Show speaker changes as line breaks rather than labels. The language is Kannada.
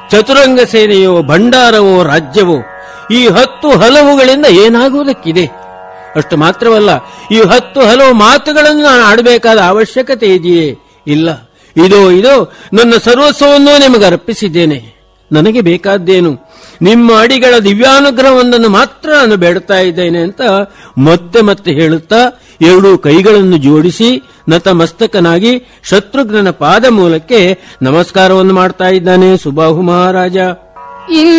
ಚತುರಂಗ ಸೇನೆಯೋ ಭಂಡಾರವೋ ರಾಜ್ಯವೋ ಈ ಹತ್ತು ಹಲವುಗಳಿಂದ ಏನಾಗುವುದಕ್ಕಿದೆ ಅಷ್ಟು ಮಾತ್ರವಲ್ಲ ಈ ಹತ್ತು ಹಲವು ಮಾತುಗಳನ್ನು ನಾನು ಆಡಬೇಕಾದ ಅವಶ್ಯಕತೆ ಇದೆಯೇ ಇಲ್ಲ ಇದೋ ಇದೋ ನನ್ನ ಸರ್ವಸ್ವವನ್ನೂ ನಿಮಗೆ ಅರ್ಪಿಸಿದ್ದೇನೆ ನನಗೆ ಬೇಕಾದ್ದೇನು ನಿಮ್ಮ ಅಡಿಗಳ ದಿವ್ಯಾನುಗ್ರಹವೊಂದನ್ನು ಮಾತ್ರ ನಾನು ಬೇಡುತ್ತಾ ಇದ್ದೇನೆ ಅಂತ ಮತ್ತೆ ಮತ್ತೆ ಹೇಳುತ್ತಾ ಎರಡೂ ಕೈಗಳನ್ನು ಜೋಡಿಸಿ ನತಮಸ್ತಕನಾಗಿ ಶತ್ರುಘ್ನನ ಪಾದ ಮೂಲಕ್ಕೆ ನಮಸ್ಕಾರವನ್ನು ಮಾಡ್ತಾ ಇದ್ದಾನೆ ಸುಬಾಹು ಮಹಾರಾಜ
ಇನ್ನು